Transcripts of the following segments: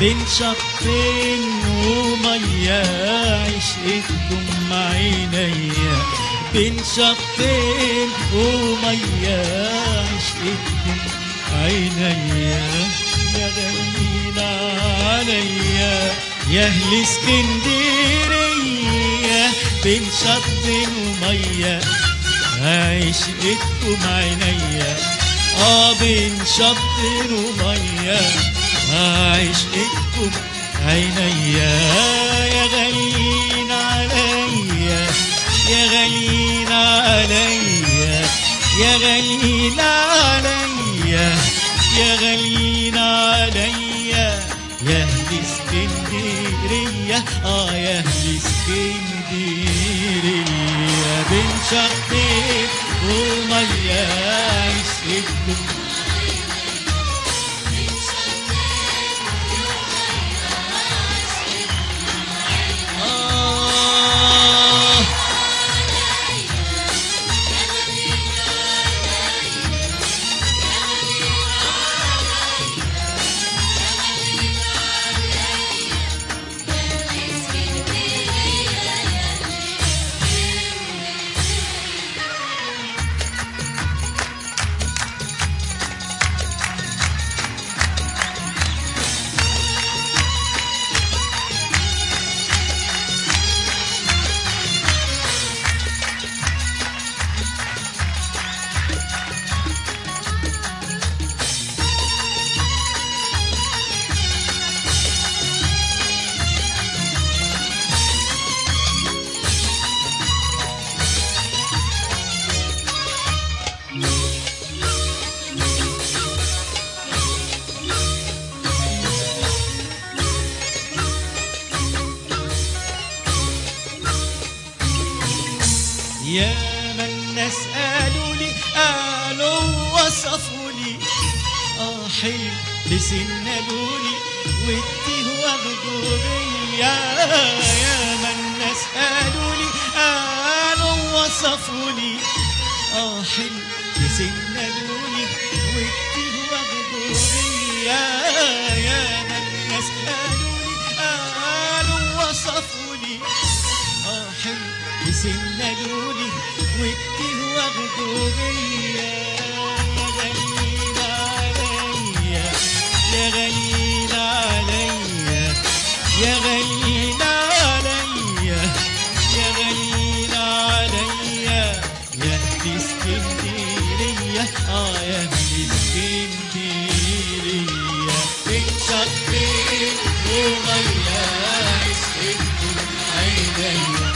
بين شطين ومية عشقتكم عينيا بين شطين ومية عشقتكم عينيا يا غاليين عليا يا اهل اسكندرية بين شطين ومية عشقتكم عينيا اه بين شطين ومية عشقتكم عينيا يا غاليين عليا يا غاليين عليا يا غاليين عليا يا غاليين عليا يا اهل اسكندريه اه يا اهل اسكندريه بين شطين وميه عشقتكم آه يا من الناس قالوا لي قالوا وصفوا لي اه حلو بسنادوا لي والتيه واخدوا بيا يا من الناس قالوا لي قالوا وصفوا لي اه حلو بسنادوا لي والتيه واخدوا بيا يا من الناس قالوا لي قالوا وصفوا لي اه حلو يسندوني والتيه واخدوا بيا يا غاليين عليا يا غاليين عليا يا غاليين عليا يا غاليين عليا يا اهل اسكندريه اه يا اهل اسكندريه انت شطين وميه اسكتوا عينيا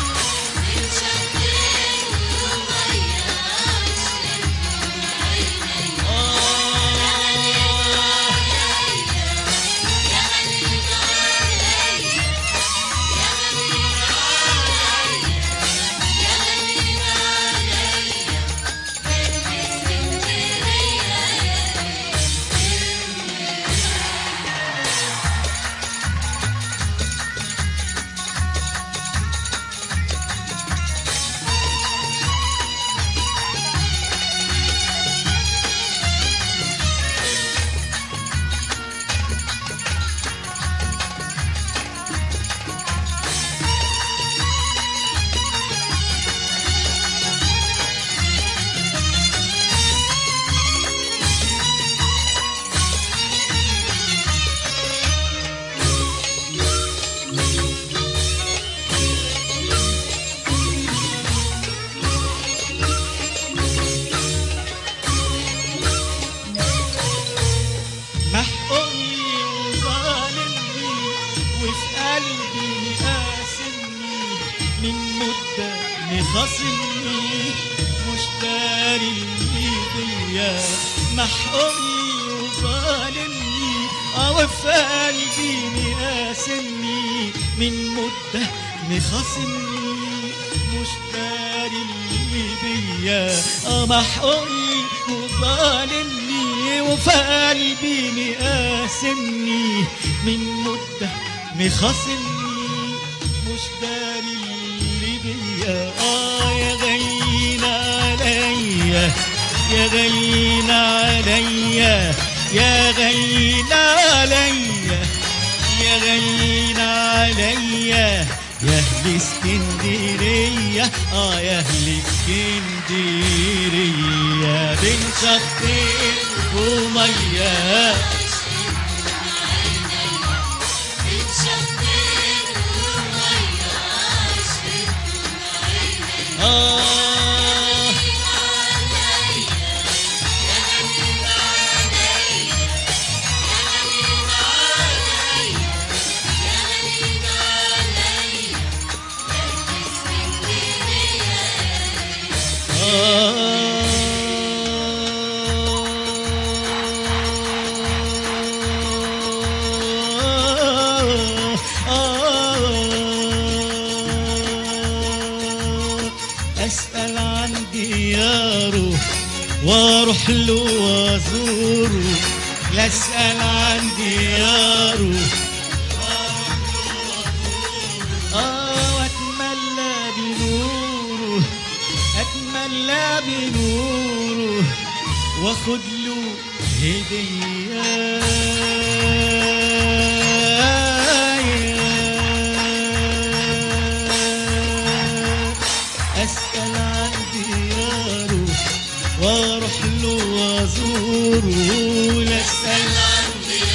محقني وظالمني وفي قلبي قاسمني من مدة مخاصمني مش داري اللي بيا محقني وظالمني اه وفي قلبي مقاسمني من مدة مخاصمني مش داري اللي بيا اه محقني وظالمني وفي قلبي مقاسمني من مدة مخاصمني مش داري اللي بيا اه يا غاليين عليا يا غاليين عليا يا غاليين عليا يا غاليين عليا يا اهل اسكندريه اه يا اهل اسكندريه بين شطين وميه آه أسأل عن دياره واروح له وازوره لا اسأل عن دياره آه واتملى بنوره اتملى بنوره واخد له هدية اسال عن دياره واروح له وازوره لا اسال عن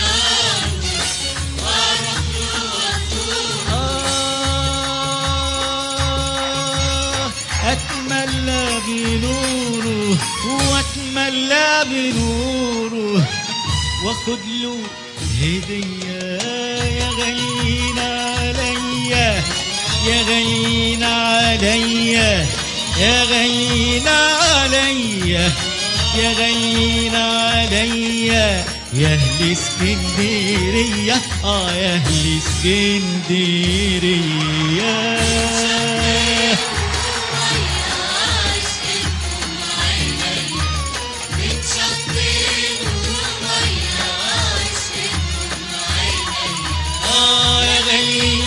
آه أتملى بنوره وأتملى بنوره واخد له هدية يا غاليين عليا يا غاليين عليا يا غاليين عليا يا غاليين عليا يا اهل اسكندريه اه يا اهل اسكندريه اه يا غاليين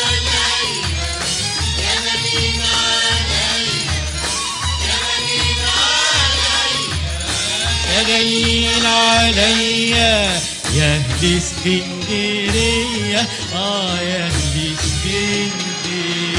يا غاليين عليا يا اهل اسكندريه اه يا اهل اسكندريه